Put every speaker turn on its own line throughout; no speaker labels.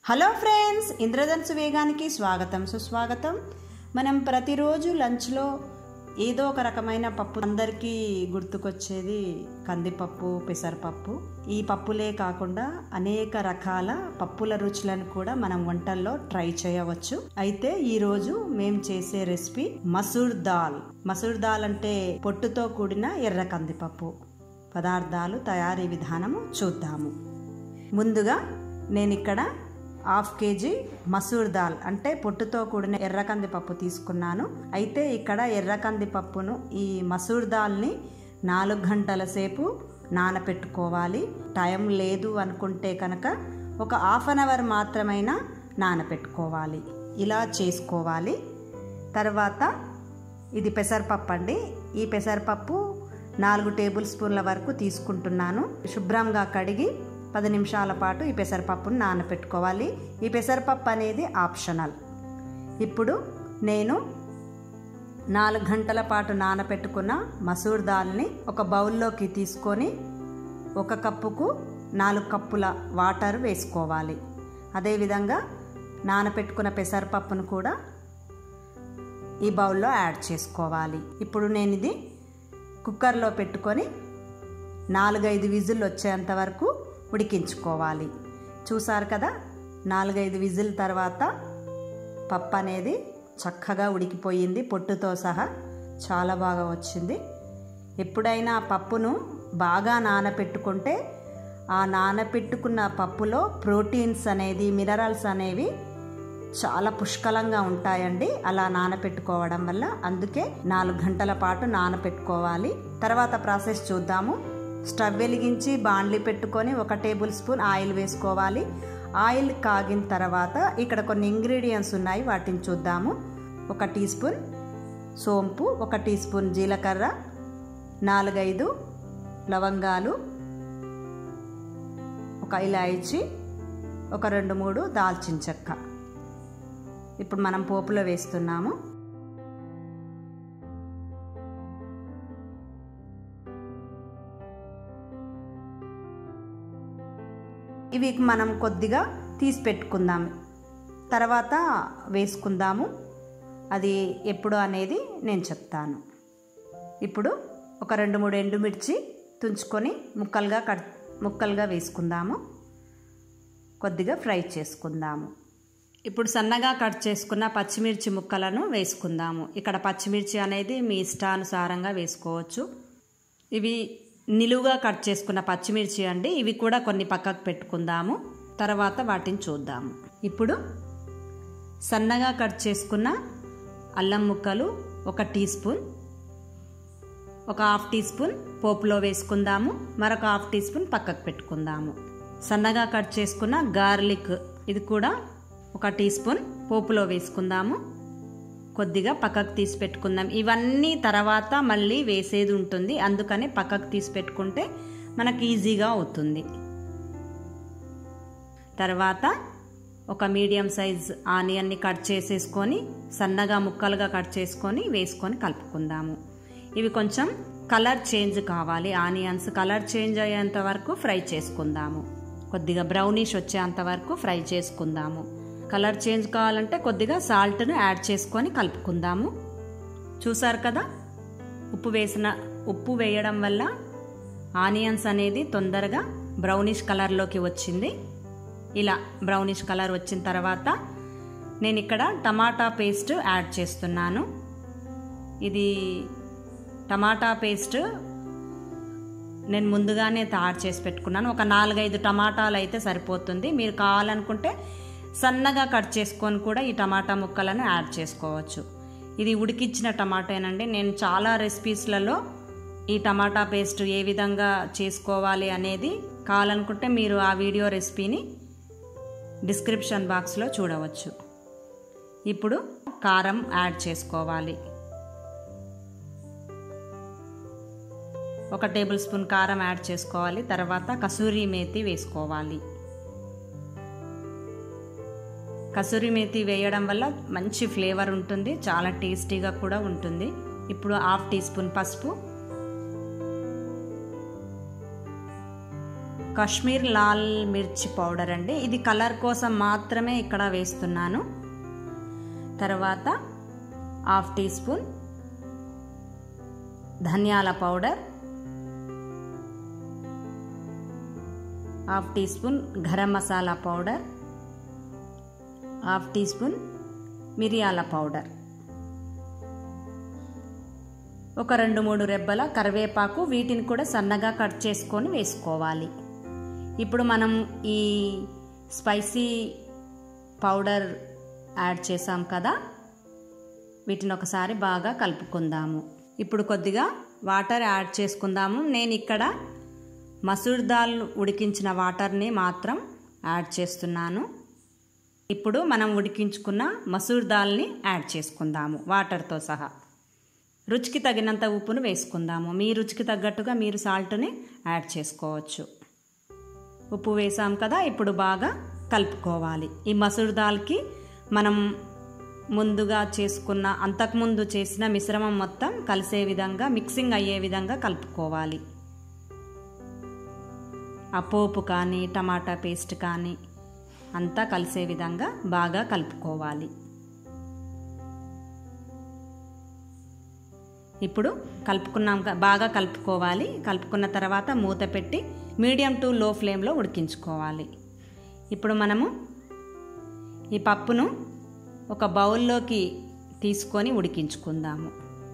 hello friends ఇంద్రధనుసు వేగానికి స్వాగతం సుస్వాగతం మనం ప్రతిరోజు లంచ్లో ఏదో ఒక రకమైన పప్పు అందరికీ గుర్తుకొచ్చేది కందిపప్పు పెసరపప్పు ఈ పప్పులే కాకుండా అనేక రకాల పప్పుల రుచులను కూడా మనం వంటల్లో ట్రై చేయవచ్చు అయితే ఈరోజు మేము చేసే రెసిపీ మసూర్ దాల్ మసూర్ దాల్ అంటే పొట్టుతో కూడిన ఎర్ర కందిపప్పు పదార్థాలు తయారీ విధానము చూద్దాము ముందుగా నేను ఇక్కడ హాఫ్ కేజీ మసూర్ దాల్ అంటే పొట్టుతో కూడిన ఎర్రకంది పప్పు తీసుకున్నాను అయితే ఇక్కడ ఎర్రకంది పప్పును ఈ మసూర్ దాల్ని నాలుగు గంటల సేపు నానపెట్టుకోవాలి టైం లేదు అనుకుంటే కనుక ఒక హాఫ్ అన్ అవర్ మాత్రమైనా నానపెట్టుకోవాలి ఇలా చేసుకోవాలి తర్వాత ఇది పెసరపప్పు అండి ఈ పెసరపప్పు నాలుగు టేబుల్ స్పూన్ల వరకు తీసుకుంటున్నాను శుభ్రంగా కడిగి పది నిమిషాల పాటు ఈ పెసరపప్పును నానపెట్టుకోవాలి ఈ పెసరపప్పు అనేది ఆప్షనల్ ఇప్పుడు నేను నాలుగు గంటల పాటు నానపెట్టుకున్న మసూర్ దాల్ని ఒక బౌల్లోకి తీసుకొని ఒక కప్పుకు నాలుగు కప్పుల వాటర్ వేసుకోవాలి అదేవిధంగా నానపెట్టుకున్న పెసరపప్పును కూడా ఈ బౌల్లో యాడ్ చేసుకోవాలి ఇప్పుడు నేను ఇది కుక్కర్లో పెట్టుకొని నాలుగైదు విజిల్ వచ్చేంత వరకు ఉడికించుకోవాలి చూసారు కదా నాలుగైదు విజిల్ తర్వాత పప్పు అనేది చక్కగా ఉడికిపోయింది పొట్టుతో సహా చాలా బాగా వచ్చింది ఎప్పుడైనా పప్పును బాగా నానపెట్టుకుంటే ఆ నానపెట్టుకున్న పప్పులో ప్రోటీన్స్ అనేది మినరల్స్ అనేవి చాలా పుష్కలంగా ఉంటాయండి అలా నానపెట్టుకోవడం వల్ల అందుకే నాలుగు గంటల పాటు నానపెట్టుకోవాలి తర్వాత ప్రాసెస్ చూద్దాము స్టవ్ వెలిగించి బాండ్లీ పెట్టుకొని ఒక టేబుల్ స్పూన్ ఆయిల్ వేసుకోవాలి ఆయిల్ కాగిన తర్వాత ఇక్కడ కొన్ని ఇంగ్రీడియంట్స్ ఉన్నాయి వాటిని చూద్దాము ఒక టీ స్పూన్ సోంపు ఒక టీ స్పూన్ జీలకర్ర నాలుగైదు లవంగాలు ఒక ఇలాయచి ఒక రెండు మూడు దాల్చిన చెక్క ఇప్పుడు మనం పోపులో వేస్తున్నాము ఇవి మనం కొద్దిగా తీసి పెట్టుకుందాం తర్వాత వేసుకుందాము అది ఎప్పుడు అనేది నేను చెప్తాను ఇప్పుడు ఒక రెండు మూడు ఎండుమిర్చి తుంచుకొని ముక్కలుగా కట్ ముక్కలుగా వేసుకుందాము కొద్దిగా ఫ్రై చేసుకుందాము ఇప్పుడు సన్నగా కట్ చేసుకున్న పచ్చిమిర్చి ముక్కలను వేసుకుందాము ఇక్కడ పచ్చిమిర్చి అనేది మీ ఇష్టానుసారంగా వేసుకోవచ్చు ఇవి నిలువుగా కట్ చేసుకున్న పచ్చిమిర్చి అండి ఇవి కూడా కొన్ని పక్కకు పెట్టుకుందాము తర్వాత వాటిని చూద్దాము ఇప్పుడు సన్నగా కట్ చేసుకున్న అల్లం ముక్కలు ఒక టీ స్పూన్ ఒక హాఫ్ టీ స్పూన్ పోపులో వేసుకుందాము మరొక హాఫ్ టీ స్పూన్ పక్కకు పెట్టుకుందాము సన్నగా కట్ చేసుకున్న గార్లిక్ ఇది కూడా ఒక టీ స్పూన్ పోపులో వేసుకుందాము కొద్దిగా పక్కకు తీసి పెట్టుకుందాం ఇవన్నీ తర్వాత మళ్ళీ వేసేది ఉంటుంది అందుకని పక్కకు తీసి పెట్టుకుంటే మనకు ఈజీగా అవుతుంది తర్వాత ఒక మీడియం సైజ్ ఆనియన్ని కట్ చేసేసుకొని సన్నగా ముక్కలుగా కట్ చేసుకొని వేసుకొని కలుపుకుందాము ఇవి కొంచెం కలర్ చేంజ్ కావాలి ఆనియన్స్ కలర్ చేంజ్ అయ్యేంత వరకు ఫ్రై చేసుకుందాము కొద్దిగా బ్రౌనిష్ వచ్చేంత వరకు ఫ్రై చేసుకుందాము కలర్ చేంజ్ కావాలంటే కొద్దిగా సాల్ట్ను యాడ్ చేసుకొని కలుపుకుందాము చూసారు కదా ఉప్పు వేసిన ఉప్పు వేయడం వల్ల ఆనియన్స్ అనేది తొందరగా బ్రౌనిష్ కలర్లోకి వచ్చింది ఇలా బ్రౌనిష్ కలర్ వచ్చిన తర్వాత నేను ఇక్కడ టమాటా పేస్ట్ యాడ్ చేస్తున్నాను ఇది టమాటా పేస్ట్ నేను ముందుగానే తయారు చేసి పెట్టుకున్నాను ఒక నాలుగైదు టమాటాలు అయితే సరిపోతుంది మీరు కావాలనుకుంటే సన్నగా కట్ చేసుకొని కూడా ఈ టమాటా ముక్కలను యాడ్ చేసుకోవచ్చు ఇది ఉడికిచ్చిన టమాటానండి నేను చాలా రెసిపీస్లలో ఈ టమాటా పేస్ట్ ఏ విధంగా చేసుకోవాలి అనేది కావాలనుకుంటే మీరు ఆ వీడియో రెసిపీని డిస్క్రిప్షన్ బాక్స్లో చూడవచ్చు ఇప్పుడు కారం యాడ్ చేసుకోవాలి ఒక టేబుల్ స్పూన్ కారం యాడ్ చేసుకోవాలి తర్వాత కసూరి మేతి వేసుకోవాలి కసూరి మేతి వేయడం వల్ల మంచి ఫ్లేవర్ ఉంటుంది చాలా టేస్టీగా కూడా ఉంటుంది ఇప్పుడు హాఫ్ టీ స్పూన్ పసుపు కాశ్మీర్ లాల్ మిర్చి పౌడర్ అండి ఇది కలర్ కోసం మాత్రమే ఇక్కడ వేస్తున్నాను తర్వాత హాఫ్ టీ స్పూన్ ధనియాల powder half tea spoon garam masala powder half tea spoon మిరియాల పౌడర్ ఒక రెండు మూడు రెబ్బల కరివేపాకు వీటిని కూడా సన్నగా కట్ చేసుకొని వేసుకోవాలి ఇప్పుడు మనం ఈ స్పైసీ పౌడర్ యాడ్ చేసాం కదా వీటిని ఒకసారి బాగా కలుపుకుందాము ఇప్పుడు కొద్దిగా వాటర్ యాడ్ చేసుకుందాము నేను ఇక్కడ మసూర్ దాల్ ఉడికించిన వాటర్ని మాత్రం యాడ్ చేస్తున్నాను ఇప్పుడు మనం ఉడికించుకున్న మసూర్ దాల్ని యాడ్ చేసుకుందాము వాటర్తో సహా రుచికి తగినంత ఉప్పును వేసుకుందాము మీ రుచికి తగ్గట్టుగా మీరు సాల్ట్ని యాడ్ చేసుకోవచ్చు ఉప్పు వేసాం కదా ఇప్పుడు బాగా కలుపుకోవాలి ఈ మసూర్ దాల్కి మనం ముందుగా చేసుకున్న అంతకుముందు చేసిన మిశ్రమం మొత్తం కలిసే విధంగా మిక్సింగ్ అయ్యే విధంగా కలుపుకోవాలి ఆ పోపు కానీ టమాటా పేస్ట్ కానీ అంతా కలిసే విధంగా బాగా కలుపుకోవాలి ఇప్పుడు కలుపుకున్నాం బాగా కలుపుకోవాలి కలుపుకున్న తర్వాత మూత పెట్టి మీడియం టు లో ఫ్లేమ్లో ఉడికించుకోవాలి ఇప్పుడు మనము ఈ పప్పును ఒక బౌల్లోకి తీసుకొని ఉడికించుకుందాము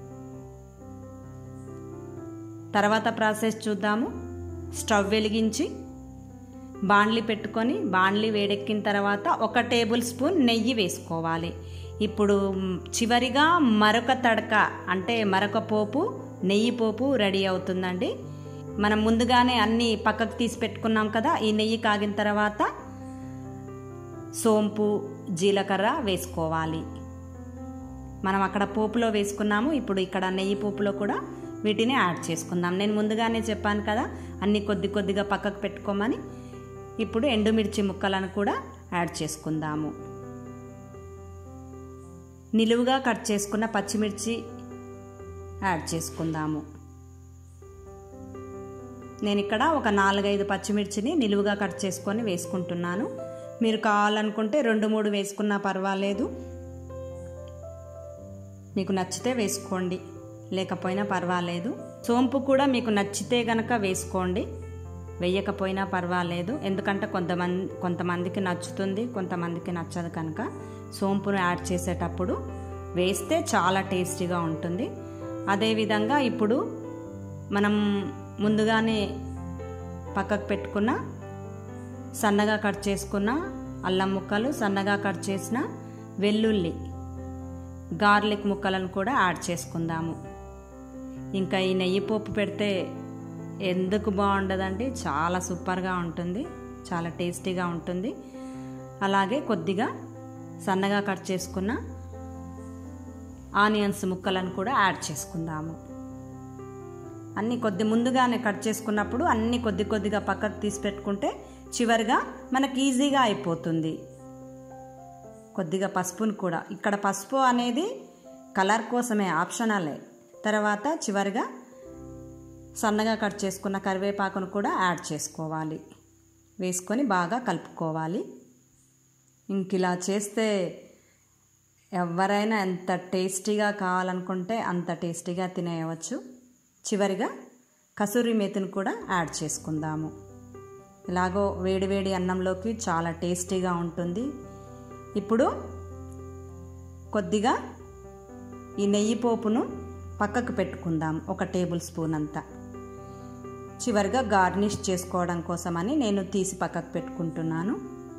తర్వాత ప్రాసెస్ చూద్దాము స్టవ్ వెలిగించి బాండ్లీ పెట్టుకొని బాండ్లీ వేడెక్కిన తర్వాత ఒక టేబుల్ స్పూన్ నెయ్యి వేసుకోవాలి ఇప్పుడు చివరిగా మరొక తడక అంటే మరొక పోపు నెయ్యి పోపు రెడీ అవుతుందండి మనం ముందుగానే అన్నీ పక్కకు తీసి పెట్టుకున్నాం కదా ఈ నెయ్యి కాగిన తర్వాత సోంపు జీలకర్ర వేసుకోవాలి మనం అక్కడ పోపులో వేసుకున్నాము ఇప్పుడు ఇక్కడ నెయ్యి పోపులో కూడా వీటిని యాడ్ చేసుకుందాం నేను ముందుగానే చెప్పాను కదా అన్ని కొద్ది కొద్దిగా పక్కకు పెట్టుకోమని ఇప్పుడు ఎండుమిర్చి ముక్కలను కూడా యాడ్ చేసుకుందాము నిలువుగా కట్ చేసుకున్న పచ్చిమిర్చి యాడ్ చేసుకుందాము నేను ఇక్కడ ఒక నాలుగైదు పచ్చిమిర్చిని నిలువుగా కట్ చేసుకొని వేసుకుంటున్నాను మీరు కావాలనుకుంటే రెండు మూడు వేసుకున్నా పర్వాలేదు మీకు నచ్చితే వేసుకోండి లేకపోయినా పర్వాలేదు సోంపు కూడా మీకు నచ్చితే గనక వేసుకోండి వేయకపోయినా పర్వాలేదు ఎందుకంటే కొంతమంది కొంతమందికి నచ్చుతుంది కొంతమందికి నచ్చదు కనుక సోంపును యాడ్ చేసేటప్పుడు వేస్తే చాలా టేస్టీగా ఉంటుంది అదేవిధంగా ఇప్పుడు మనం ముందుగానే పక్కకు పెట్టుకున్న సన్నగా కట్ చేసుకున్న అల్లం ముక్కలు సన్నగా కట్ చేసిన వెల్లుల్లి గార్లిక్ ముక్కలను కూడా యాడ్ చేసుకుందాము ఇంకా ఈ నెయ్యి పోపు పెడితే ఎందుకు బాగుండదండి చాలా సూపర్గా ఉంటుంది చాలా టేస్టీగా ఉంటుంది అలాగే కొద్దిగా సన్నగా కట్ చేసుకున్న ఆనియన్స్ ముక్కలను కూడా యాడ్ చేసుకుందాము అన్నీ కొద్ది ముందుగానే కట్ చేసుకున్నప్పుడు అన్నీ కొద్ది కొద్దిగా పక్కకు తీసి పెట్టుకుంటే చివరిగా మనకి ఈజీగా అయిపోతుంది కొద్దిగా పసుపును కూడా ఇక్కడ పసుపు అనేది కలర్ కోసమే ఆప్షనలే తర్వాత చివరిగా సన్నగా కట్ చేసుకున్న కరివేపాకును కూడా యాడ్ చేసుకోవాలి వేసుకొని బాగా కలుపుకోవాలి ఇంక ఇలా చేస్తే ఎవరైనా ఎంత టేస్టీగా కావాలనుకుంటే అంత టేస్టీగా తినేయవచ్చు చివరిగా కసూరి మేతిని కూడా యాడ్ చేసుకుందాము ఇలాగో వేడివేడి అన్నంలోకి చాలా టేస్టీగా ఉంటుంది ఇప్పుడు కొద్దిగా ఈ నెయ్యి పోపును పక్కకు పెట్టుకుందాం ఒక టేబుల్ స్పూన్ అంతా చివరిగా గార్నిష్ చేసుకోవడం కోసమని నేను తీసి పక్కకు పెట్టుకుంటున్నాను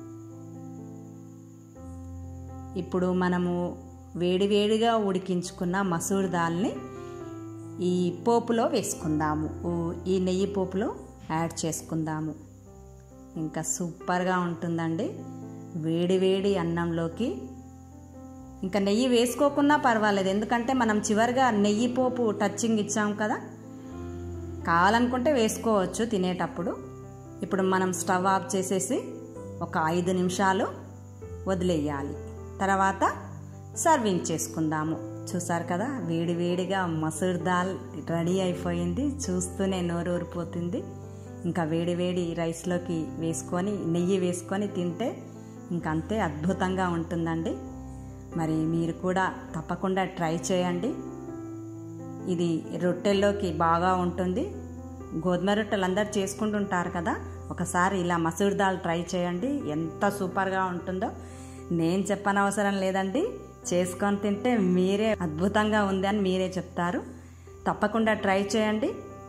ఇప్పుడు మనము వేడివేడిగా ఉడికించుకున్న మసూర్ దాల్ని ఈ పోపులో వేసుకుందాము ఈ నెయ్యి పోపులో యాడ్ చేసుకుందాము ఇంకా సూపర్గా ఉంటుందండి వేడి వేడి అన్నంలోకి ఇంకా నెయ్యి వేసుకోకున్నా పర్వాలేదు ఎందుకంటే మనం చివరిగా నెయ్యి పోపు టచ్చింగ్ ఇచ్చాం కదా కావాలనుకుంటే వేసుకోవచ్చు తినేటప్పుడు ఇప్పుడు మనం స్టవ్ ఆఫ్ చేసేసి ఒక ఐదు నిమిషాలు వదిలేయాలి తర్వాత సర్వింగ్ చేసుకుందాము చూసారు కదా వేడి వేడిగా మసూర్ దాల్ రెడీ అయిపోయింది చూస్తూనే నోరు ఊరిపోతుంది ఇంకా వేడి వేడి రైస్లోకి వేసుకొని నెయ్యి వేసుకొని తింటే ఇంకంతే అద్భుతంగా ఉంటుందండి మరి మీరు కూడా తప్పకుండా ట్రై చేయండి ఇది రొట్టెల్లోకి బాగా ఉంటుంది గోధుమ రొట్టెలు అందరు చేసుకుంటుంటారు కదా ఒకసారి ఇలా మసూర్ దాల్ ట్రై చేయండి ఎంత సూపర్గా ఉంటుందో నేను చెప్పనవసరం లేదండి చేసుకొని తింటే మీరే అద్భుతంగా ఉంది అని మీరే చెప్తారు తప్పకుండా ట్రై చేయండి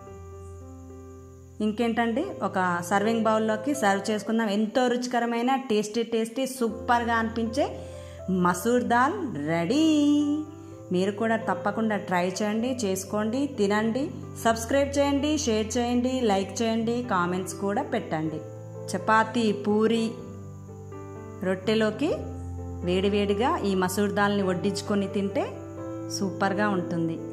ఇంకేంటండి ఒక సర్వింగ్ బౌల్లోకి సర్వ్ చేసుకుందాం ఎంతో రుచికరమైన టేస్టీ టేస్టీ సూపర్గా అనిపించే మసూర్ దాల్ రెడీ మీరు కూడా తప్పకుండా ట్రై చేయండి చేసుకోండి తినండి సబ్స్క్రైబ్ చేయండి షేర్ చేయండి లైక్ చేయండి కామెంట్స్ కూడా పెట్టండి చపాతీ పూరి రొట్టెలోకి వేడివేడిగా ఈ మసూర్ దాల్ని వడ్డించుకొని తింటే సూపర్గా ఉంటుంది